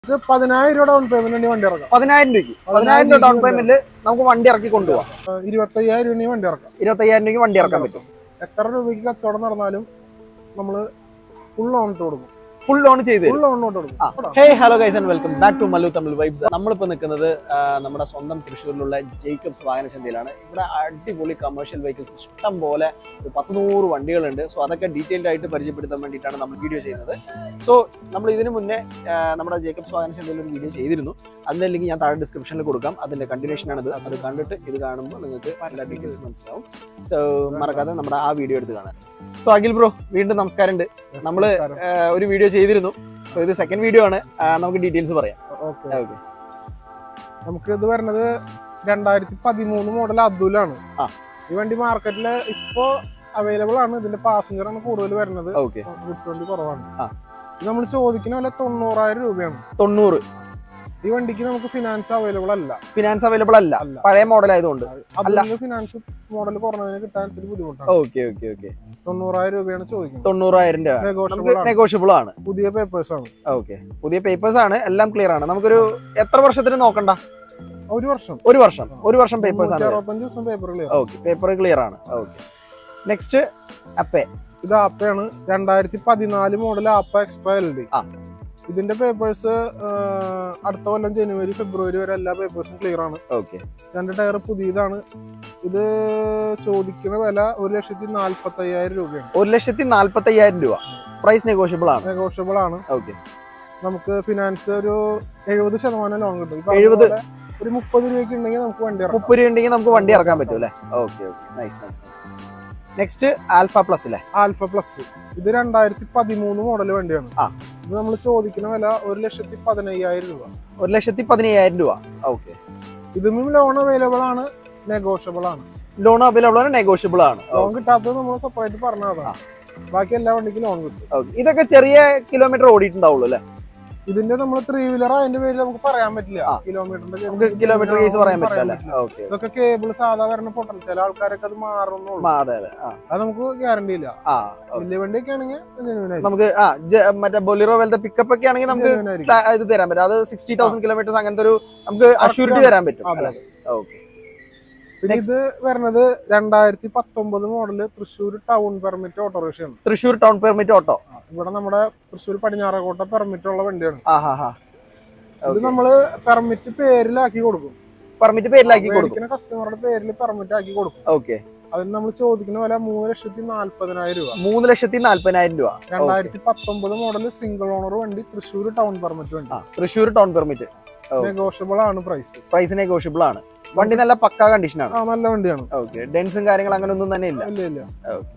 ഇത് പതിനായിരം രൂപ ഡൗൺ പേയ്മെന്റ് വേണ്ടി വണ്ടി ഇറക്കാം പതിനായിരം രൂപയ്ക്ക് പതിനായിരം രൂപ ഡൗൺ പേയ്മെന്റിൽ നമുക്ക് വണ്ടി ഇറക്കി കൊണ്ടുപോകാം ഏഹ് ഇരുപത്തയ്യായിരം രൂപ വണ്ടി ഇറക്കാം ഇരുപത്തയ്യായിരം രൂപയ്ക്ക് വണ്ടി ഇറക്കാൻ പറ്റും എത്ര രൂപയ്ക്ക് കച്ചവടം നടന്നാലും നമ്മള് ഫുൾ ഓൺ ഇട്ട് കൊടുക്കും ഫുൾ ലോൺ ചെയ്ത് തരും ഫുൾ ഓൺ ഇട്ട് കൊടുക്കും hey hello guys and welcome back to Mallu Tamil vibes നമ്മളിപ്പോൾ നിൽക്കുന്നത് ആ, നമ്മുടെ സ്വന്തം തൃശ്ശൂരിലുള്ള ജേക്കബ്സ് വാഹനചന്തയിലാണ് ഇവിടെ അടിപൊളി കമേഴ്ഷ്യൽ വെഹിക്കിൾസ് ഇഷ്ടം പോലെ ഒരു പത്ത് നൂറ് വണ്ടികളുണ്ട് സോ അതൊക്കെ ഡീറ്റെയിൽഡ് ആയിട്ട് പരിചയപ്പെടുത്താൻ വേണ്ടിയിട്ടാണ് നമ്മൾ വീഡിയോ ചെയ്യുന്നത് സോ നമ്മൾ ഇതിന് മുന്നേ ആ, നമ്മുടെ ജേക്കബ്സ് വാഹനചന്തയിൽ ഒരു വീഡിയോ ചെയ്തിരുന്നു അതിൻ്റെ ലിങ്ക് ഞാൻ താഴെ ഡിസ്ക്രിപ്ഷനിൽ കൊടുക്കാം അതിൻ്റെ കണ്ടിന്യൂഷൻ ആണിത് അത് കണ്ടിട്ട് ഇത് കാണുമ്പോൾ നിങ്ങൾക്ക് എല്ലാ ഡീറ്റെയിൽസ് മനസ്സിലാവും സോ മറക്കാതെ നമ്മുടെ ആ വീഡിയോ എടുത്ത് കാണാം സോ അഖിൽ ബ്രോ വീണ്ടും നമസ്കാരമുണ്ട് നമ്മള് നമസ്കാരം. ആ, ഒരു വീഡിയോ ചെയ്തിരുന്നു സോ ഇത് സെക്കൻഡ് വീഡിയോ ആണ് ആ, നമുക്ക് ഡീറ്റെയിൽസ് പറയാം ഓക്കെ ഓക്കെ നമുക്ക് ഇത് വരുന്നത് രണ്ടായിരത്തി പതിമൂന്ന് മോഡൽ അതുലാണ് ആ. ഈ വണ്ടി മാർക്കറ്റില് ഇപ്പോ അവൈലബിൾ ആണ് ഇതിന്റെ പാസഞ്ചർ ആണ് കൂടുതൽ വരുന്നത് ഓക്കെ ഗുഡ്സ് വണ്ടി കുറവാണ് ആ. ഇത് നമ്മൾ ചോദിക്കുന്ന വില തൊണ്ണൂറായിരം രൂപയാണ് തൊണ്ണൂറ് ഈ വണ്ടിക്ക് നമുക്ക് ഫിനാൻസ് അവൈലബിൾ അല്ല ഫിനാൻസ് അവൈലബിൾ അല്ല അല്ല. പഴയ മോഡൽ ആയതുകൊണ്ട് അതിന് ഫിനാൻസ് മോഡൽ കുറഞ്ഞതിന് കിട്ടാൻ ഇത്തിരി ബുദ്ധിമുട്ടാണ് ഓക്കെ ഓക്കെ ഓക്കെ തൊണ്ണൂറായിരം രൂപയാണ് ചോദിക്കുന്നത് തൊണ്ണൂറായിരം രൂപ നെഗോഷ്യബിൾ നമുക്ക് ആണ് നെഗോഷ്യബിൾ ആണ് പുതിയ പേപ്പേഴ്സ് ആണ് ഓക്കെ പുതിയ പേപ്പേഴ്സ് ആണ് എല്ലാം ക്ലിയർ ആണ് നമുക്കൊരു എത്ര വർഷത്തിന് നോക്കണ്ട ഒരു വർഷം ഒരു വർഷം ഒരു വർഷം പേപ്പേഴ്സ് ആണ് അറുപത്തഞ്ച് ദിവസം പേപ്പറുകൾ ഓക്കെ പേപ്പർ ക്ലിയർ ആണ് ഓക്കെ നെക്സ്റ്റ് അപ്പേ ഇത് ആപ്പയാണ് രണ്ടായിരത്തി പതിനാല് മോഡൽ ആപ്പ എക്സ്ട്രാ എൽ ഡി ആ. ഇതിന്റെ പേപ്പേഴ്സ് അടുത്ത കൊല്ലം ജനുവരി ഫെബ്രുവരി വരെ എല്ലാ പേപ്പേഴ്സും ക്ലിയർ ആണ് ഓക്കെ രണ്ട് ടയർ പുതിയതാണ് ഇത് ചോദിക്കുന്ന വില ഒരു ലക്ഷത്തി നാല്പത്തി അയ്യായിരം രൂപയാണ് ഒരു ലക്ഷത്തി നാല്പത്തി അയ്യായിരം രൂപ പ്രൈസ് നെഗോഷ്യബിൾ ആണ് നെഗോഷ്യബിൾ ആണ് ഓക്കെ നമുക്ക് ഫിനാൻസ് ഒരു എഴുപത് ശതമാനം ലോൺ കിട്ടും ഈ പറഞ്ഞ 70? പോലെ ഒരു മുപ്പത് രൂപയ്ക്ക് ഉണ്ടെങ്കിൽ നമുക്ക് വണ്ടി ഇറക്കാം മുപ്പത് രൂപ ഉണ്ടെങ്കിൽ നമുക്ക് വണ്ടി ഇറക്കാൻ പറ്റും അല്ലേ okay okay nice nice nice next alpha plus അല്ലേ ആൽഫ പ്ലസ് ഇത് രണ്ടായിരത്തി പതിമൂന്ന് മോഡൽ വണ്ടിയാണ് ആ. ഇത് നമ്മൾ ചോദിക്കുന്ന വില ഒരു ലക്ഷത്തി പതിനയ്യായിരം രൂപ ഒരു ലക്ഷത്തി പതിനയ്യായിരം രൂപ ഓക്കെ ഇതും ലോൺ അവൈലബിൾ ആണ് നെഗോഷ്യബിൾ ആണ് ലോൺ അവൈലബിൾ ആണ് നെഗോഷ്യബിൾ ആണ് ലോൺ കിട്ടാത്തത് നമ്മൾ സെപ്പറേറ്റ് പറഞ്ഞതാണ് ബാക്കി എല്ലാ വണ്ടിക്കും ലോൺ കിട്ടും ഓക്കെ ഇതൊക്കെ ചെറിയ കിലോമീറ്റർ ഓടിയിട്ടുണ്ടാവുള്ളൂ അല്ലേ ഇതിന്റെ നമ്മൾ ത്രീ വീലർ അതിന്റെ പേര് നമുക്ക് പറയാൻ പറ്റില്ല ആ. കിലോമീറ്ററിന്റെ നമുക്ക് കിലോമീറ്റർ കേസ് പറയാൻ പറ്റില്ല അല്ലേ ഓക്കെ ഇതൊക്കെ കേബിൾ സാധാ വരുന്ന പൊട്ടൽ ചില ആൾക്കാരൊക്കെ അത് മാറുന്നുള്ളൂ അതെ അതെ ആ അത് നമുക്ക് ഗ്യാരണ്ടി ഇല്ല ആ വലിയ വണ്ടിയൊക്കെ ആണെങ്കിൽ genuine ആയിരിക്കും. നമുക്ക് ആ ജ- മറ്റേ ബൊലിറോ പോലത്തെ പിക്കപ്പ് ഒക്കെ ആണെങ്കിൽ നമുക്ക് genuine ആയിരിക്കും. ക്ലാ- ഇത് തരാൻ പറ്റും അത് സിക്സ്റ്റി തൗസൻഡ് കിലോമീറ്റേഴ്സ് അങ്ങനത്തെ ഒരു നമുക്ക് അഷ്യൂരിറ്റി തരാൻ പറ്റും അതെ. അല്ലേ ഓക്കെ പിന്നെ ഇത് വരുന്നത് രണ്ടായിരത്തി പത്തൊമ്പത് മോഡല് തൃശ്ശൂർ ടൗൺ പെർമിറ്റ് ഓട്ടോറിക്ഷയാണ് തൃശ്ശൂർ ടൗൺ പെർമിറ്റ് ഓട്ടോ ഇവിടെ നമ്മുടെ തൃശ്ശൂർ പടിഞ്ഞാറക്കോട്ട പെർമിറ്റ് ഉള്ള വണ്ടിയാണ് ആ ഹാ ഹാ ഇത് നമ്മള് പെർമിറ്റ് പേരിലാക്കി കൊടുക്കും പെർമിറ്റ് പേരിലാക്കി കൊടുക്കും മേടിക്കുന്ന കസ്റ്റമറുടെ പേരിൽ പെർമിറ്റ് ആക്കി കൊടുക്കും ഓക്കെ അതിന് നമ്മൾ ചോദിക്കുന്ന വില മൂന്ന് ലക്ഷത്തി നാല്പതിനായിരം രൂപ മൂന്ന് ലക്ഷത്തി നാല്പതിനായിരം രൂപ രണ്ടായിരത്തി പത്തൊമ്പത് മോഡൽ സിംഗിൾ ഓണർ വണ്ടി തൃശ്ശൂർ ടൗൺ പെർമിറ്റ് വണ്ടി ആ തൃശ്ശൂർ ടൗൺ പെർമിറ്റ് ഓ. നെഗോഷ്യബിൾ ആണ് പ്രൈസ് പ്രൈസ് നെഗോഷ്യബിൾ ആണ് വണ്ടി നല്ല പക്കാ കണ്ടീഷൻ ആണ് ആ നല്ല വണ്ടിയാണ് ഓക്കെ ഡെൻസും കാര്യങ്ങളും അങ്ങനെ ഒന്നും തന്നെ ഇല്ല ഇല്ല ഇല്ല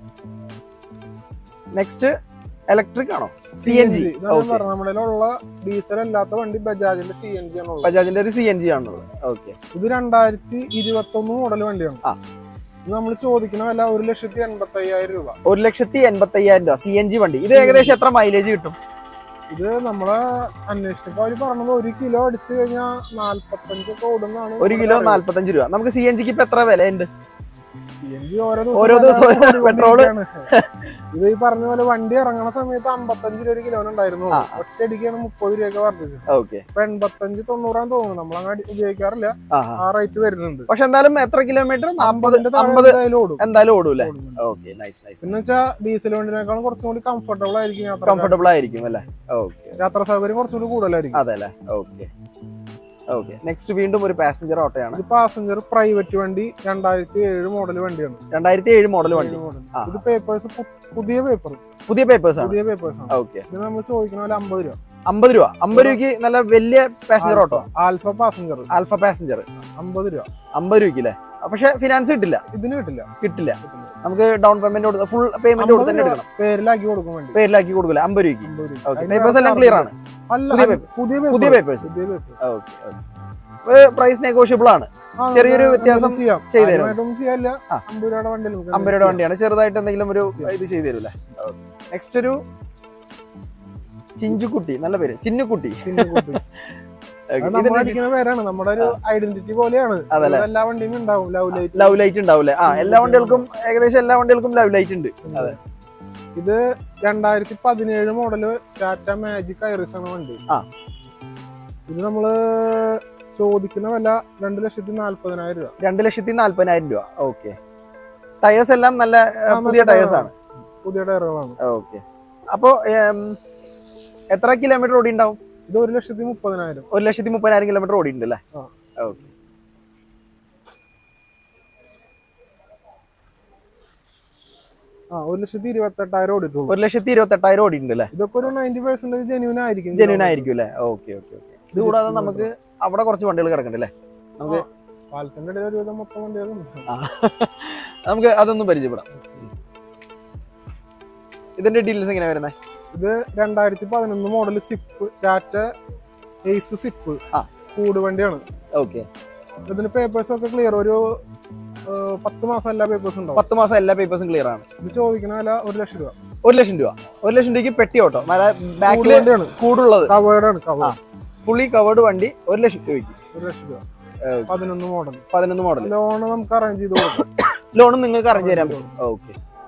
നെക്സ്റ്റ് ഇലക്ട്രിക് ആണോ സി എൻ ജി ഇതാ ഞാൻ പറഞ്ഞത് നമ്മുടെ ഉള്ള ഡീസൽ അല്ലാത്ത വണ്ടി ബജാജിന്റെ സി എൻ ജി ആണുള്ളത് ബജാജിന്റെ ഒരു സി എൻ ജി ആണുള്ളത് ഓക്കെ ഇത് രണ്ടായിരത്തി ഇരുപത്തി ഒന്ന് മോഡൽ വണ്ടിയാണ് ആ. ഇത് നമ്മൾ ചോദിക്കുന്ന വില ഒരു ലക്ഷത്തി എൺപത്തി അയ്യായിരം രൂപ ഒരു ലക്ഷത്തി എൺപത്തി അയ്യായിരം രൂപ സി എൻ ജി വണ്ടി ഇത് ഏകദേശം എത്ര മൈലേജ് കിട്ടും ഇത് നമ്മളെ അന്വേഷിച്ചപ്പോ അവര് പറഞ്ഞത് ഒരു കിലോ അടിച്ചു കഴിഞ്ഞാൽ നാല്പത്തഞ്ചൊക്കെ ഓടുന്നാണ് ഒരു കിലോ നാല്പത്തഞ്ച് രൂപ നമുക്ക് സി എൻ ജിക്ക് ഇപ്പൊ എത്ര വിലയുണ്ട് സി എൻ ജി ഓരോ ഓരോ ദിവസം ദിവസം ഓരോ പെട്രോള്. ഇത് ഈ പറഞ്ഞ പോലെ വണ്ടി ഇറങ്ങണ സമയത്ത് അമ്പത്തഞ്ച് രൂപ ഒരു കിലോന് ഉണ്ടായിരുന്നു ആ. ഒറ്റയടിക്കാണ് മുപ്പത് രൂപയൊക്കെ വർദ്ധിച്ചത് ഓക്കെ ഇപ്പൊ എൺപത്തഞ്ച് തൊണ്ണൂറാന്ന് തോന്നുന്നു നമ്മളങ്ങനെ ഉപയോഗിക്കാറില്ല ആ ആ റേറ്റ് വരുന്നുണ്ട് പക്ഷെ എന്തായാലും എത്ര കിലോമീറ്റർ നാൽപ്പത് അമ്പതിന്റെ താഴെ അമ്പത് എന്തായാലും ഓടും എന്തായാലും ഓടും അല്ലേ ഓടും. ഓക്കെ നൈസ് നൈസ് എന്ന് വെച്ചാൽ ഡീസൽ വണ്ടിനേക്കാളും കുറച്ചും കൂടി കംഫർട്ടബിൾ ആയിരിക്കും യാത്ര കംഫർട്ടബിൾ ആയിരിക്കും അല്ലേ ഓക്കെ യാത്രാ സൗകര്യം കുറച്ചും കൂടി കൂടുതലായിരിക്കും അതെ അല്ലേ ഓക്കെ ഓക്കെ നെക്സ്റ്റ് വീണ്ടും ഒരു പാസഞ്ചർ ഓട്ടോയാണ് ഇത് പാസഞ്ചർ പ്രൈവറ്റ് വണ്ടി രണ്ടായിരത്തി ഏഴ് മോഡൽ വണ്ടിയാണ് രണ്ടായിരത്തി ഏഴ് മോഡൽ വണ്ടി ഏഴ് model. ആ. ഇത് പേപ്പേഴ്സ് പുതിയ പേപ്പർ പുതിയ പേപ്പേഴ്സ് ആണ് പുതിയ പേപ്പേഴ്സ് ആണ് ഓക്കെ ഇത് നമ്മൾ ചോദിക്കുന്ന പോലെ അമ്പത് രൂപ അമ്പത് രൂപ അമ്പത് രൂപയ്ക്ക് നല്ല വലിയ passenger auto alpha passenger alpha passenger അമ്പത് രൂപ അമ്പത് രൂപയ്ക്ക് അല്ലേ പക്ഷെ ഫിനാൻസ് കിട്ടില്ല ഇതിന് കിട്ടില്ല കിട്ടില്ല കിട്ടില്ല. നമുക്ക് ഡൗൺ പേയ്മെന്റ് കൊടുത്ത് ഫുൾ പേയ്മെന്റ് കൊടുത്ത് തന്നെ അമ്പത് എടുക്കണം പേരിലാക്കി കൊടുക്കും വേണ്ടി പേരിലാക്കി കൊടുക്കില്ല അമ്പത് രൂപയ്ക്ക് അമ്പത് രൂപ. ഓക്കെ അതിന്റെ പേപ്പേഴ്സ് എല്ലാം charge ക്ലിയർ ആണ് അല്ല പുതിയ അത് പുതിയ പുതിയ papers. പേപ്പേഴ്സ് പുതിയ papers. ഓക്കെ പ്രൈസ് നെഗോഷ്യബിൾ ആണ് ആ, ചെറിയൊരു നമുക്ക് വ്യത്യാസം എന്തെങ്കിലും ചെയ്യാം. ചെയ്തു തരും. കാര്യമായിട്ടൊന്നും ചെയ്യാനില്ല ആ. അമ്പത് രൂപയുടെ വണ്ടി നമുക്ക് അമ്പത് രൂപ വണ്ടിയാണ് ചെറുതായിട്ട് എന്തെങ്കിലും ഒരു ചെയ്യാം. ഇത് ചെയ്തു തരൂല്ലേ നെക്സ്റ്റ് ഒരു ചിഞ്ചുക്കുട്ടി നല്ല പേര് ചിന്നുക്കുട്ടി ചിന്ത കൂട്ടി. Okay. അത് ഇതിന്റെ നമ്മൾ അടിക്കുന്ന പേരാണ് നമ്മുടെ ഒരു ഐഡന്റിറ്റി പോലെയാണ് അതല്ലേ? ഇവിടെ എല്ലാ വണ്ടിയും ഉണ്ടാവും ലവ് ലൈറ്റ് ലവ് ലൈറ്റ് ഉണ്ടാവില്ലേ ആ എല്ലാ വണ്ടികൾക്കും ഏകദേശം എല്ലാ വണ്ടികൾക്കും ലവ് ലൈറ്റ് ഉണ്ട് അതെ. ഇത് രണ്ടായിരത്തി പതിനേഴ് മോഡല് ടാറ്റ മാജിക് ഐറിസ് ആണ് വണ്ടി ആ. ഇത് നമ്മള് ചോദിക്കുന്ന വില രണ്ട് ലക്ഷത്തി നാല്പതിനായിരം രൂപ രണ്ട് ലക്ഷത്തി നാല്പതിനായിരം രൂപ ഓക്കെ ടയേഴ്സ് എല്ലാം നല്ല ഏ, ആ, പുതിയ മറ്റേ ടയേഴ്സ് ആണ് പുതിയ ടയറുകളാണ് ഓക്കെ അപ്പോ ഏം, എത്ര കിലോമീറ്റർ ഓടി ഉണ്ടാവും ഇത് ഒരു ലക്ഷത്തി മുപ്പതിനായിരം ഒരു ലക്ഷത്തി മുപ്പതിനായിരം കിലോമീറ്റർ ഓടി ഉണ്ട് അല്ലേ ആ. ഓക്കെ ആ ഒരു ലക്ഷത്തി ഇരുപത്തെട്ടായിരം ഓടിയിട്ടുള്ളൂ ഒരു ലക്ഷത്തി ഇരുപത്തി എട്ടായിരം ഓടി ഉണ്ട് അല്ലേ ഇതൊക്കെ ഒരു നയൻറ്റി പെർസെന്റേജ് ജെന്യൂൻ ആയിരിക്കും ജെന്യൂൻ ആയിരിക്കും അല്ലേ ഓക്കെ ഓക്കെ ഓക്കെ ഇത് കൂടാതെ നമുക്ക് അവിടെ കുറച്ച് വണ്ടികൾ കിടക്കുന്നുണ്ട് അല്ലേ നമുക്ക് പാലത്തിന്റെ ഇടയിൽ ഒരു വിധം മൊത്തം വണ്ടികളുണ്ട് ആ. നമുക്ക് അതൊന്നും പരിചയപ്പെടാം ഇതിന്റെ ഡീറ്റെയിൽസ് എങ്ങനെയാ വരുന്നത് ഇത് രണ്ടായിരത്തി പതിനൊന്ന് model zip Tata ace zip ആ. കൂട് വണ്ടിയാണ് ഓക്കെ ഇതിന് പേപ്പേഴ്സ് ഒക്കെ ക്ലിയർ ഒരു ഏഹ്, പത്ത് മാസം എല്ലാ പേപ്പേഴ്സ് ഉണ്ടാവും പത്ത് മാസം എല്ലാ പേപ്പേഴ്സും ക്ലിയർ ആണ് ഇത് ചോദിക്കുന്ന വില ഒരു ലക്ഷം രൂപ ഒരു ലക്ഷം രൂപ ഒരു ലക്ഷം രൂപയ്ക്ക് പെട്ടി ഓട്ടോ നല്ല കൂട് ബാക്കില് വണ്ടിയാണ് കൂടുള്ളത് കവേർഡ് ആണ് കവേർഡ് ഫുള്ളി കവേർഡ് വണ്ടി ഒരു ലക്ഷം രൂപയ്ക്ക് ഒരു ലക്ഷം രൂപ Okay. പതിനൊന്ന് മോഡൽ പതിനൊന്ന് മോഡൽ ലോണ് നമുക്ക് അറേഞ്ച് ചെയ്ത് കൊടുക്കാം ലോണും നിങ്ങൾക്ക് അറേഞ്ച് തരാൻ പറ്റും ഓക്കെ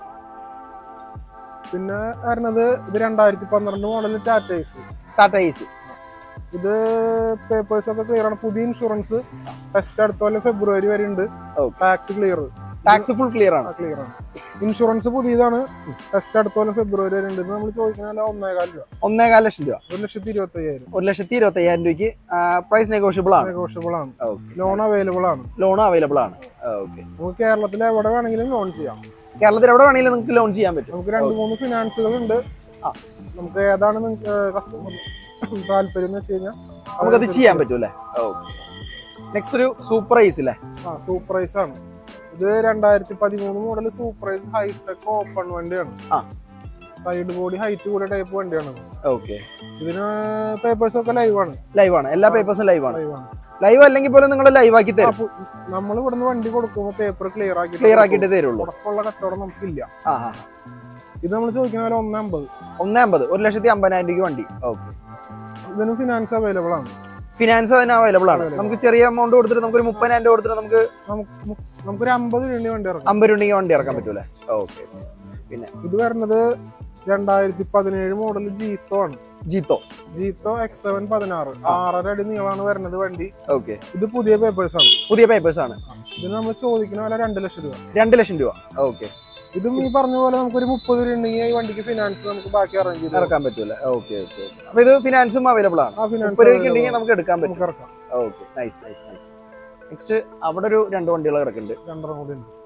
പിന്നെ വരുന്നത് ഇത് രണ്ടായിരത്തി പന്ത്രണ്ട് model Tata ace Tata ace ഇത് പേപ്പേഴ്സ് ഒക്കെ ക്ലിയർ ആണ് പുതിയ ഇൻഷുറൻസ് ടെസ്റ്റ് അടുത്ത കൊല്ലം ഫെബ്രുവരി വരെ ഉണ്ട് Okay. Tax clear tax full clear ആണ് ക്ലിയർ ആണ് ഇൻഷുറൻസ് പുതിയതാണ് ടെസ്റ്റ് അടുത്ത കൊല്ലം ഫെബ്രുവരി വരെ ഉണ്ട് നമ്മൾ ചോദിക്കുന്ന ഒന്നേകാൽ രൂപ ഒന്നേകാൽ ലക്ഷം രൂപ ഒരു ലക്ഷത്തി ഇരുപത്തി അയ്യായിരം ഒരു ലക്ഷത്തി ഇരുപത്തി അയ്യായിരം രൂപയ്ക്ക് പ്രൈസ് നെഗോഷ്യബിൾ ആണ് നെഗോഷ്യബിൾ ആണ് ഓക്കെ ലോൺ അവൈലബിൾ ആണ് ലോൺ അവൈലബിൾ ആണ് ഓക്കെ നമുക്ക് കേരളത്തിൽ എവിടെ വേണമെങ്കിലും ലോൺ ചെയ്യാം കേരളത്തിൽ എവിടെ വേണമെങ്കിലും നിങ്ങൾക്ക് ലോൺ ചെയ്യാൻ പറ്റും നമുക്ക് രണ്ട് മൂന്ന് ഫിനാൻസുകൾ ഉണ്ട് ആ. നമുക്ക് ഏതാണ് നിങ്ങൾക്ക് കസ്റ്റമർ താല്പര്യം എന്ന് വെച്ച് കഴിഞ്ഞാൽ നമുക്കത് ചെയ്യാൻ പറ്റും അല്ലേ ഓക്കെ നെക്സ്റ്റ് ഒരു സൂപ്പർ ഐസ് അല്ലേ ആ സൂപ്പർവൈസ് ആണ് ഇത് രണ്ടായിരത്തി പതിമൂന്ന് മോഡൽ സൂപ്പർവൈസ് ഹൈടെക് ഓപ്പൺ വണ്ടിയാണ് ആ. സൈഡ് ബോഡി ഹൈറ്റ് കൂടിയ ടൈപ്പ് വണ്ടിയാണ് ഓക്കെ ഇതിന് പേപ്പേഴ്സ് ഒക്കെ ലൈവ് ആണ് ലൈവ് ആണ് എല്ലാ പേപ്പേഴ്സും ലൈവ് ആണ് ലൈവ് ആണ് ലൈവ് അല്ലെങ്കിൽ പോലും നിങ്ങൾ ലൈവ് ആക്കി തരും നമ്മൾ ഇവിടുന്ന് വണ്ടി കൊടുക്കുമ്പോൾ പേപ്പർ ക്ലിയർ ആക്കി ക്ലിയർ ആക്കിയിട്ട് തരുള്ളൂ ഉറപ്പുള്ള കച്ചവടം നമുക്കില്ല ആ ആ ഇത് നമ്മൾ ചോദിക്കുന്ന പോലെ ഒന്ന് അമ്പത് ഒന്നേ അമ്പത് ഒരു ലക്ഷത്തി അമ്പതിനായിരം രൂപയ്ക്ക് വണ്ടി ഓക്കെ ഇതിന് ഫിനാൻസ് അവൈലബിൾ ആണ് ഫിനാൻസ് അതിന് അവൈലബിൾ ആണ് Available. നമുക്ക് ചെറിയ എമൗണ്ട് കൊടുത്തിട്ട് നമുക്ക് ഒരു മുപ്പതിനായിരം രൂപ കൊടുത്തിട്ട് നമുക്ക് നമുക്ക് നമുക്കൊരു അമ്പത് രൂപ വണ്ടി ഇറക്കാം അമ്പത് രൂപ ഉണ്ടെങ്കിൽ വണ്ടി ഇറക്കാൻ പറ്റൂലേ ഓക്കെ ഇത് വരുന്നത് രണ്ടായിരത്തി പതിനേഴ് മോഡൽ ജീത്തോ ആണ് ജീത്തോ ജീത്തോ എക്സ് സെവൻ പതിനാറ് ആറര അടി നീളമാണ് വരുന്നത് വണ്ടി ഓക്കെ ഇത് പുതിയ പേപ്പേഴ്സ് ആണ് പുതിയ പേപ്പേഴ്സ് ആണ് ഇത് നമ്മൾ ചോദിക്കുന്ന വില രണ്ട് ലക്ഷം രൂപ രണ്ട് ലക്ഷം രൂപ ഓക്കെ ഇതും ഈ പറഞ്ഞ പോലെ നമുക്കൊരു മുപ്പത് രൂപ ഉണ്ടെങ്കിൽ ഈ വണ്ടിക്ക് ഫിനാൻസ് നമുക്ക് ബാക്കി അറേഞ്ച് ചെയ്ത് ഇറക്കാൻ പറ്റൂലേ ഓക്കെ ഓക്കെ അപ്പൊ ഇത് ഫിനാൻസും അവൈലബിൾ ആണ് ആ ഫിനാൻസ് മുപ്പത് രൂപയ്ക്ക് ഉണ്ടെങ്കിൽ നമുക്ക് എടുക്കാൻ പറ്റും നമുക്ക് ഇറക്കാം okay nice nice nice next അവിടെ ഒരു രണ്ട് വണ്ടികൾ കിടക്കുന്നുണ്ട് രണ്ടെണ്ണം കൂടി ഉണ്ട്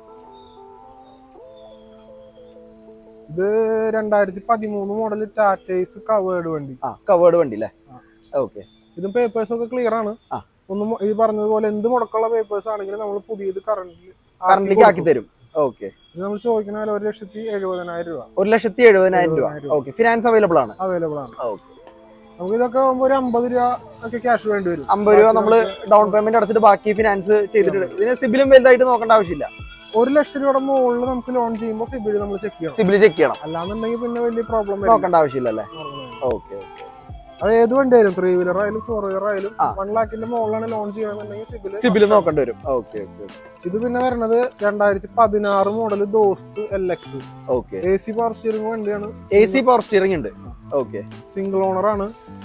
ഇത് രണ്ടായിരത്തി പതിമൂന്ന് മോഡൽ ടാറ്റേസ് കവേർഡ് വണ്ടി ആ കവേർഡ് വണ്ടി അല്ലേ ആ. ഓക്കെ ഇതും പേപ്പേഴ്സ് ഒക്കെ ക്ലിയർ ആണ് ആ. ഒന്നും ഈ പറഞ്ഞതുപോലെ എന്ത് മുടക്കമുള്ള പേപ്പേഴ്സ് ആണെങ്കിലും നമ്മൾ പുതിയത് കറണ്ടിൽ കറണ്ടിലേക്ക് ആക്കി തരും ഓക്കെ ഇത് നമ്മൾ ചോദിക്കുന്ന വില ഒരു ലക്ഷത്തി എഴുപതിനായിരം രൂപ ഒരു ലക്ഷത്തി എഴുപതിനായിരം രൂപ എഴുപതിനായിരം രൂപ. ഓക്കെ ഫിനാൻസ് അവൈലബിൾ ആണ് അവൈലബിൾ ആണ് ഓക്കെ നമുക്ക് ഇതൊക്കെ ആകുമ്പോൾ ഒരു അമ്പത് രൂപ ഒക്കെ ക്യാഷ് വേണ്ടി വരും അമ്പത് രൂപ ബാക്കി നമ്മൾ ഡൗൺ പേയ്മെന്റ് അടച്ചിട്ട് ബാക്കി ഫിനാൻസ് ചെയ്തിട്ട് ഇതിന് സിബിലും വലുതായിട്ട് നോക്കേണ്ട ആവശ്യമില്ല ഒരു ലക്ഷം രൂപയുടെ മുകളിൽ നമുക്ക് ലോൺ ചെയ്യുമ്പോൾ സിബിൽ നമ്മൾ ചെക്ക് ചെയ്യണം സിബിൽ ചെക്ക് ചെയ്യണം അല്ലാന്നുണ്ടെങ്കിൽ പിന്നെ വലിയ പ്രോബ്ലം വരും നോക്കേണ്ട ആവശ്യമില്ല അല്ലേ ഓക്കെ ഓക്കെ അത് ഏത് വണ്ടി ആയാലും ത്രീ വീലർ ആയാലും ഫോർ വീലർ ആയാലും ആ. വൺ ലാഖിന്റെ മുകളിലാണ് ലോൺ ചെയ്യണമെന്നുണ്ടെങ്കിൽ സിബിൽ സിബിൽ നോക്കേണ്ടി വരും ഓക്കെ ഓക്കെ ഇത് പിന്നെ വരുന്നത് രണ്ടായിരത്തി പതിനാറ് model Dost L X okay A C power steering വണ്ടിയാണ് എ സി പവർ സ്റ്റിയറിംഗ് ഉണ്ട് ഓക്കെ സിംഗിൾ ഓണർ ആണ്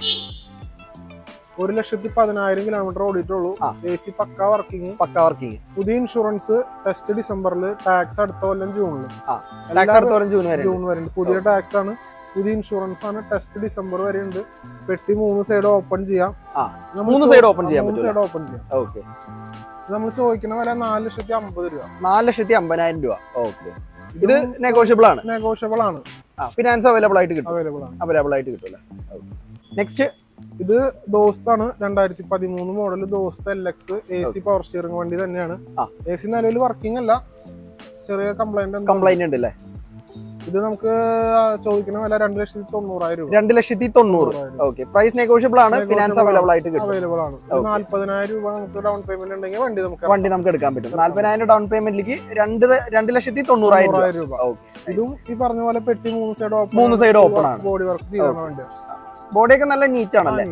ഒരു ലക്ഷത്തി പതിനായിരം കിലോമീറ്റർ ഓടിയിട്ടുള്ളൂ ആ. A C pakka working pakka working പുതിയ ഇൻഷുറൻസ് ടെസ്റ്റ് ഡിസംബറിൽ ടാക്സ് അടുത്ത കൊല്ലം ജൂണിൽ ആ. ടാക്സ് അടുത്തോളം ജൂൺ വരെ ജൂൺ വരെ ഉണ്ട് പുതിയ ടാക്സ് ആണ് പുതിയ ഇൻഷുറൻസ് ആണ് ടെസ്റ്റ് ഡിസംബർ വരെ ഉണ്ട് പെട്ടി മൂന്ന് സൈഡ് ഓപ്പൺ ചെയ്യാം ആ. നമ്മൾ മൂന്ന് ചോ- സൈഡ് ഓപ്പൺ ചെയ്യാൻ മൂന്ന് പറ്റും സൈഡ് ഓപ്പൺ ചെയ്യാം ഓക്കെ നമ്മൾ ചോദിക്കുന്ന വില നാല് ലക്ഷത്തി അമ്പത് രൂപ നാല് ലക്ഷത്തി അമ്പതിനായിരം രൂപ ഓക്കെ ഇത് നെഗോഷ്യബിൾ ആണ് നെഗോഷ്യബിൾ ആണ് ഫിനാൻസ് അവൈലബിൾ ആയിട്ട് കിട്ടും അവൈലബിൾ ആണ് അവൈലബിൾ ആയിട്ട് കിട്ടും നെക്സ്റ്റ് ഇത് ദോസ്താണ് രണ്ടായിരത്തി പതിമൂന്ന് model Dost L X A C power steering വണ്ടി തന്നെയാണ് ആ. എ സി നിലവിൽ വർക്കിംഗ് അല്ല ചെറിയ കംപ്ലൈന്റ് കംപ്ലൈന്റ് ഉണ്ട് അല്ലേ ഇത് നമുക്ക് ചോദിക്കുന്ന വില രണ്ട് ലക്ഷത്തി തൊണ്ണൂറായിരം രൂപ രണ്ട് ലക്ഷത്തി തൊണ്ണൂറ് ഓക്കെ പ്രൈസ് നെഗോഷ്യബിൾ ആണ് Negotiable ഫിനാൻസ് ആണ്. അവൈലബിൾ ആയിട്ട് കിട്ടും അവൈലബിൾ ആണ് Okay. നാല്പതിനായിരം രൂപ നമുക്ക് ഡൗൺ പേയ്മെന്റ് ഉണ്ടെങ്കിൽ വണ്ടി നമുക്ക് വണ്ടി നമുക്ക് എടുക്കാൻ പറ്റും നാല്പതിനായിരം ഡൗൺ പേയ്മെന്റിലേക്ക് രണ്ട് ത- രണ്ട് ലക്ഷത്തി തൊണ്ണൂറായിരം രൂപ തൊണ്ണൂറായിരം രൂപ ഓക്കെ ഇതും ഈ പറഞ്ഞ പോലെ പെട്ടി മൂന്ന് സൈഡ് ഓപ്പൺ മൂന്ന് side open ആണ്. ബോഡി വർക്ക് ചെയ്യുന്ന വണ്ടി ബോഡിയൊക്കെ നല്ല നീറ്റ് ആണല്ലേ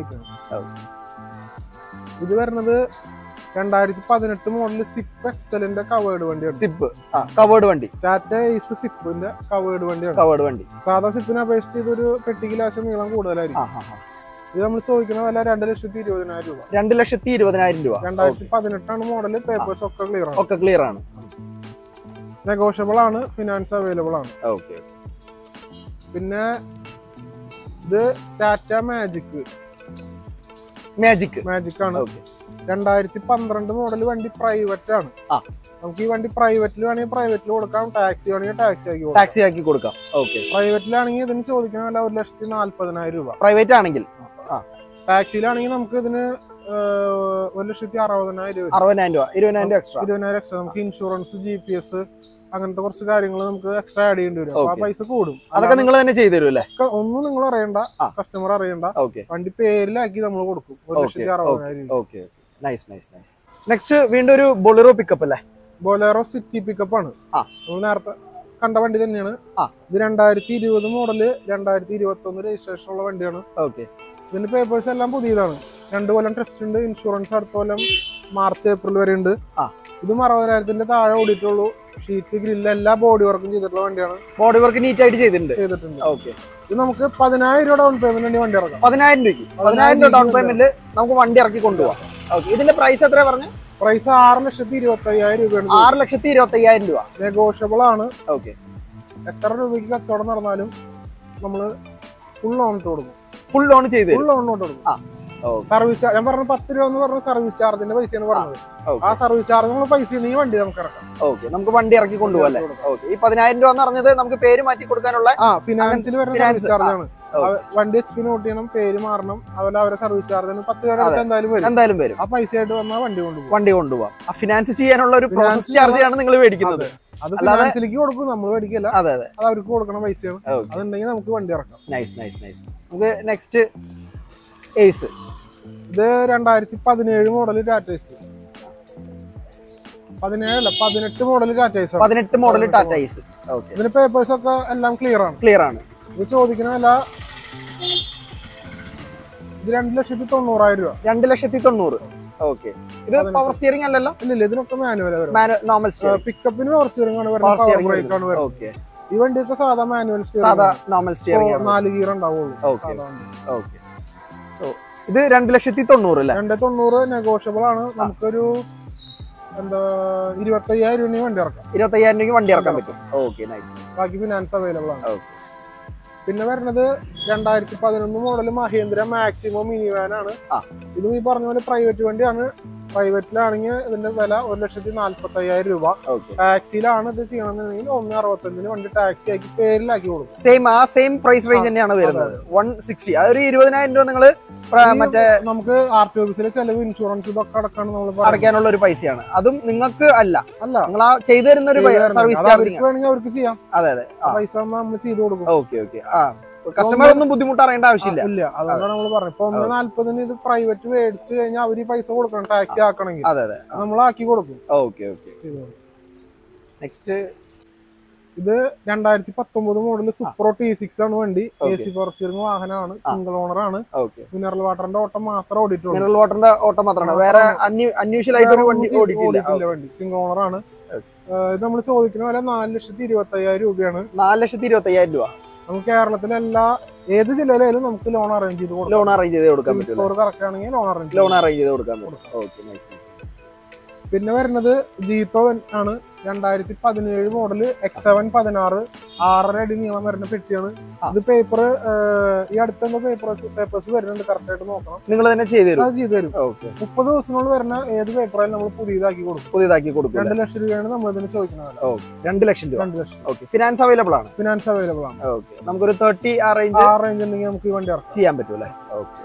ഇത് വരുന്നത് രണ്ടായിരത്തി പതിനെട്ട് മോഡൽ സിപ്പ് എക്സലിന്റെ കവേർഡ് വണ്ടിയാണ് സിപ്പ് ആ കവേർഡ് വണ്ടി ടാറ്റ ഐസ് സിപ്പിന്റെ കവേർഡ് വണ്ടിയാണ് കവേർഡ് വണ്ടി സാധാ സിപ്പിനെ അപേക്ഷിച്ച് ഇതൊരു പെട്ടി ഗ്ലാസ് നീളം കൂടുതലായിരിക്കും ആ ആ ആ. ഇത് നമ്മൾ ചോദിക്കുന്ന വില രണ്ട് ലക്ഷത്തി ഇരുപതിനായിരം രൂപ രണ്ട് ലക്ഷത്തി ഇരുപതിനായിരം രൂപ രണ്ടായിരത്തി പതിനെട്ടാണ് മോഡൽ പേപ്പേഴ്സ് ഒക്കെ ക്ലിയർ ആണ് ഒക്കെ ക്ലിയർ ആണ് നെഗോഷ്യബിൾ ആണ് ഫിനാൻസ് അവൈലബിൾ ആണ് ഓക്കെ പിന്നെ ഇത് ടാറ്റ മാജിക് മാജിക് മാജിക് ആണ് ഓക്കെ രണ്ടായിരത്തി പന്ത്രണ്ട് മോഡൽ വണ്ടി പ്രൈവറ്റ് ആണ് ആ. നമുക്ക് ഈ വണ്ടി പ്രൈവറ്റിൽ വേണമെങ്കിൽ പ്രൈവറ്റിൽ കൊടുക്കാം ടാക്സി വേണമെങ്കിൽ ടാക്സി ആക്കി കൊടുക്കാം ടാക്സി ആക്കി കൊടുക്കാം ഓക്കെ പ്രൈവറ്റിലാണെങ്കിൽ ഇതിന് ചോദിക്കുന്ന വില ഒരു ലക്ഷത്തി നാല്പതിനായിരം രൂപ പ്രൈവറ്റ് ആണെങ്കിൽ ടാക്സിയിലാണെങ്കിൽ നമുക്ക് ഇതിന് ഏഹ്, ഒരു ലക്ഷത്തി അറുപതിനായിരം രൂപ അറുപതിനായിരം രൂപ ഇരുപതിനായിരം രൂപ എക്സ്ട്രാ ഇരുപതിനായിരം എക്സ്ട്രാ നമുക്ക് ഇൻഷുറൻസ് ജി പി എസ് അങ്ങനത്തെ കുറച്ച് കാര്യങ്ങൾ നമുക്ക് എക്സ്ട്രാ ആഡ് ചെയ്യേണ്ടി വരും അപ്പൊ ആ Okay. പൈസ കൂടും അതൊക്കെ നിങ്ങൾ തന്നെ ചെയ്തു തരും അല്ലേ അതൊക്കെ ഒന്നും നിങ്ങൾ അറിയണ്ട ആ. കസ്റ്റമർ അറിയണ്ട ഓക്കെ വണ്ടി പേരിലാക്കി നമ്മൾ കൊടുക്കും ഒരു Okay, ലക്ഷത്തി അറുപതിനായിരം രൂപ okay nice nice nice next വീണ്ടും ഒരു ബൊളിറോ പിക്കപ്പ് അല്ലേ ബൊലേറോ സിറ്റി പിക്കപ്പ് ആണ് ആ. നമ്മൾ നേരത്തെ കണ്ട വണ്ടി തന്നെയാണ് ആ. ഇത് രണ്ടായിരത്തി ഇരുപത് മോഡല് രണ്ടായിരത്തി ഇരുപത്തി ഒന്ന് രജിസ്ട്രേഷൻ ഉള്ള വണ്ടിയാണ് ഓക്കെ ഇതിന്റെ പേപ്പേഴ്സ് എല്ലാം പുതിയതാണ് രണ്ട് കൊല്ലം ടെസ്റ്റ് ഉണ്ട് ഇൻഷുറൻസ് അടുത്ത കൊല്ലം മാർച്ച് ഏപ്രിൽ വരെ ഉണ്ട് ആ. ഇതും അറുപതിനായിരത്തിന്റെ താഴെ ഓടിയിട്ടുള്ളൂ ഷീറ്റ് ഗ്രില്ല് എല്ലാ ബോഡി വർക്കും ചെയ്തിട്ടുള്ള വണ്ടിയാണ് ബോഡി വർക്ക് നീറ്റ് ആയിട്ട് ചെയ്തിട്ടുണ്ട് ചെയ്തിട്ടുണ്ട് ഓക്കെ ഇത് നമുക്ക് പതിനായിരം രൂപ ഡൗൺ പേയ്മെന്റ് വേണ്ടി വണ്ടി ഇറക്കാം പതിനായിരം രൂപയ്ക്ക് പതിനായിരം രൂപ ഡൗൺ പേയ്മെന്റിൽ നമുക്ക് വണ്ടി ഇറക്കി കൊണ്ടുപോകാം ഓക്കെ ഇതിന്റെ പ്രൈസ് എത്ര പറഞ്ഞു പ്രൈസ് ആറ് ലക്ഷത്തി ഇരുപത്തി അയ്യായിരം രൂപയാണ് ആറ് ലക്ഷത്തി ഇരുപത്തി അയ്യായിരം രൂപ നെഗോഷ്യബിൾ ആണ് ഓക്കെ എത്ര രൂപയ്ക്ക് കച്ചവടം നടന്നാലും നമ്മള് ഫുൾ ലോൺ ഇട്ട് കൊടുക്കും ഫുൾ ലോൺ ചെയ്ത് ഫുൾ ലോൺ ഇട്ട് കൊടുക്കും ആ. ഓക്കെ സർവീസ് ഞാൻ പറഞ്ഞ പത്ത് രൂപ എന്ന് പറഞ്ഞ സർവീസ് ചാർജിന്റെ പൈസയാണ് പറഞ്ഞത് ആ സർവീസ് ചാർജ് നമ്മൾ പൈസ ഈ വണ്ടി നമുക്ക് ഇറക്കാം ഓക്കെ നമുക്ക് വണ്ടി ഇറക്കി കൊണ്ടുപോകാം അല്ലേ ഓക്കെ ഈ പതിനായിരം രൂപ എന്ന് പറഞ്ഞത് നമുക്ക് പേര് മാറ്റി കൊടുക്കാനുള്ള ആ ഫിനാൻസിൽ വരുന്ന Finance, സർവീസ് ചാർജ് ആണ് ആ, അവ- വണ്ടി എച്ച് പി നോട്ട് ചെയ്യണം പേര് മാറണം അതുപോലെ അവരെ സർവീസ് ചാർജിന് പത്ത് രൂപ അതെ. എന്തായാലും വരും എന്തായാലും വരും ആ പൈസ ആയിട്ട് വന്നാൽ വണ്ടി കൊണ്ടുപോകും വണ്ടി കൊണ്ടുപോകാം ആ ഫിനാൻസ് ചെയ്യാനുള്ള ഒരു പ്രോസസ് Finance ചാർജ് ആണ് നിങ്ങൾ മേടിക്കുന്നത് അത് അല്ലാതെ- ഫിനാൻസിലേക്ക് കൊടുക്കും നമ്മൾ മേടിക്കില്ല അതെ അതെ അത് അവർക്ക് കൊടുക്കണ പൈസയാണ് ഓക്കെ അതുണ്ടെങ്കിൽ നമുക്ക് വണ്ടി ഇറക്കാം നൈസ് നൈസ് നൈസ് നമുക്ക് നെക്സ്റ്റ് ഏസ് ഇത് രണ്ടായിരത്തി പതിനേഴ് മോഡൽ ടാറ്റേസ് പതിനേഴല്ല പതിനെട്ട് മോഡൽ ടാറ്റേസ് ആണ് പതിനെട്ട് മോഡൽ ടാറ്റ ഐസ് ഓക്കെ ഇതിന്റെ പേപ്പേഴ്സ് ഒക്കെ എല്ലാം ക്ലിയർ ആണ് ക്ലിയർ ആണ് ഇത് ചോദിക്കുന്ന വില ഇത് രണ്ട് ലക്ഷത്തി തൊണ്ണൂറായിരം രൂപ രണ്ട് ലക്ഷത്തി തൊണ്ണൂറ് ഓക്കെ ഇത് പവർ സ്റ്റിയറിംഗ് അല്ലല്ലോ ഇല്ലില്ല ഇതിനൊക്കെ മാനുവൽ വരും നോർമൽ സ്റ്റിയറിംഗ് പിക്കപ്പിന് പവർ സ്റ്റിയറിംഗ് ആണ് പവർ വരുന്നത് പവർ സ്റ്റിയറിംഗ് ബ്രേക്ക് ആണ് വരുന്നത് ഓക്കെ ഈ വണ്ടിയൊക്കെ സാധാ മാനുവൽ സാധാ സ്റ്റിയറിംഗ് നോർമൽ സ്റ്റിയറിംഗ് ആണ് നാല് ഗിയർ ഉണ്ടാവുള്ളൂ Okay. സാധാ വണ്ടി. ഓക്കെ സോ ഇത് രണ്ട് ലക്ഷത്തി തൊണ്ണൂറ് അല്ലേ രണ്ട് തൊണ്ണൂറ് നെഗോഷ്യബിൾ ആണ് നമുക്കൊരു എന്താ ഇരുപത്തി അയ്യായിരം രൂപ വണ്ടി ഇറക്കാം ഇരുപത്തയ്യായിരം രൂപയ്ക്ക് വണ്ടി ഇറക്കാൻ പറ്റും ഓക്കെ നൈസ് ബാക്കി ഫിനാൻസ് അവൈലബിൾ ആണ് ഓക്കെ പിന്നെ വരുന്നത് രണ്ടായിരത്തി പതിനൊന്ന് model Mahindra maximum mini van ആണ് ആ. ഇതും ഈ പറഞ്ഞ പോലെ പ്രൈവറ്റ് വണ്ടിയാണ് പ്രൈവറ്റിലാണെങ്കിൽ ഇതിന്റെ വില ഒരു ലക്ഷത്തി നാല്പത്തി അയ്യായിരം രൂപ ഓക്കെ ടാക്സിയിലാണ് ഇത് ചെയ്യണമെന്നുണ്ടെങ്കിൽ ഒന്ന് അറുപത്തഞ്ചിന് വണ്ടി ടാക്സി ആക്കി പേരിലാക്കി കൊടുക്കും സെയിം ആ സെയിം പ്രൈസ് റേഞ്ച് തന്നെയാണ് വരുന്നത് വൺ സിക്സ്റ്റി അതൊരു ഇരുപതിനായിരം രൂപ നിങ്ങൾ മറ്റേ നമുക്ക് ആർ ടി ഓഫീസിലെ ചെലവ് ഇൻഷുറൻസ് ഇതൊക്കെ അടക്കാണ് നമ്മൾ പറയുന്നത്. അടയ്ക്കാനുള്ള ഒരു പൈസയാണ് അതും നിങ്ങൾക്ക് അല്ല അല്ല നിങ്ങൾ ആ ചെയ്തു തരുന്ന ഒരു സർവീസ് അത് ചാർജിങ് അവർക്ക് വേണമെങ്കിൽ അവർക്ക് ചെയ്യാം അതെ അതെ ആ പൈസ നമ്മൾ ചെയ്തു കൊടുക്കും ഓക്കെ ഓക്കെ ആ കസ്റ്റമർ ഒന്നും ബുദ്ധിമുട്ട് അറിയേണ്ട ആവശ്യമില്ല ഇല്ല അതുകൊണ്ടാണ് നമ്മൾ പറഞ്ഞത് ഇപ്പൊ ഒന്ന് നാല്പതിന് ഇത് പ്രൈവറ്റ് മേടിച്ച് കഴിഞ്ഞാൽ അവർ ഈ പൈസ കൊടുക്കണം ടാക്സി ആക്കണമെങ്കിൽ അതെ അതെ നമ്മൾ ആക്കി കൊടുക്കും ഓക്കെ ഓക്കെ ചെയ്തു കൊടുക്കും. നെക്സ്റ്റ് ഇത് രണ്ടായിരത്തി പത്തൊമ്പത് മോഡൽ സൂപ്രോ ടി സിക്സ് ആണ് വണ്ടി A Okay. C power steering വാഹനമാണ് സിംഗിൾ ഓണർ ആണ് ഓക്കെ മിനറൽ വാട്ടറിന്റെ ഓട്ടം മാത്രം ഓടിയിട്ടുള്ളൂ മിനറൽ വാട്ടറിന്റെ ഓട്ടം മാത്രമാണ് വേറെ അന്യൂഷ്വൽ ആയിട്ട് ഒരു വണ്ടി ഓടിക്കില്ല ഓടിക്കില്ല വണ്ടി സിംഗിൾ ഓണർ ആണ് ഏഹ് ഇത് നമ്മൾ ചോദിക്കുന്ന വില നാല് ലക്ഷത്തി ഇരുപത്തി അയ്യായിരം രൂപയാണ് നാല് ലക്ഷത്തി ഇരുപത്തി അയ്യായിരം രൂപ നമുക്ക് കേരളത്തിലെ എല്ലാ ഏത് ജില്ലയിലായാലും നമുക്ക് ലോൺ അറേഞ്ച് ചെയ്ത് കൊടുക്കാം ലോൺ അറേഞ്ച് ചെയ്ത് കൊടുക്കാൻ പറ്റും സ്കോർ കറക്റ്റ് ആണെങ്കിൽ ലോൺ അറേഞ്ച് ലോൺ അറേഞ്ച് ചെയ്ത് കൊടുക്കാൻ പറ്റും ഓക്കെ നൈസ് നൈസ് പിന്നെ വരുന്നത് ജീത്തോ ആണ് രണ്ടായിരത്തി പതിനേഴ് മോഡല് എക്സ് സെവൻ പതിനാറ് ആറര അടി നീളം വരുന്ന പെട്ടിയാണ് ആ. ഇത് പേപ്പർ ഈ അടുത്തെന്തോ പേപ്പേഴ്സ് പേപ്പേഴ്സ് വരുന്നുണ്ട് കറക്റ്റ് ആയിട്ട് നോക്കണം നിങ്ങൾ തന്നെ ചെയ്തു തരും അത് ചെയ്തു തരും ഓക്കെ മുപ്പത് ദിവസങ്ങളിൽ വരുന്ന ഏത് പേപ്പറായാലും നമ്മൾ പുതിയതാക്കി കൊടുക്കും പുതിയതാക്കി കൊടുക്കും രണ്ട് ലക്ഷം രൂപയാണ് നമ്മൾ ഇതിന് ചോദിക്കുന്നത് ഓക്കെ രണ്ട് ലക്ഷം രൂപ രണ്ട് ലക്ഷം ഓക്കെ ഫിനാൻസ് അവൈലബിൾ ആണ് ഫിനാൻസ് അവൈലബിൾ ആണ് ഓക്കെ നമുക്കൊരു തേർട്ടി ആ റേഞ്ച് ആ റേഞ്ച് ഉണ്ടെങ്കിൽ നമുക്ക് ഈ വണ്ടി ഇറക്കാം ചെയ്യാൻ പറ്റും അല്ലേ ഓക്കെ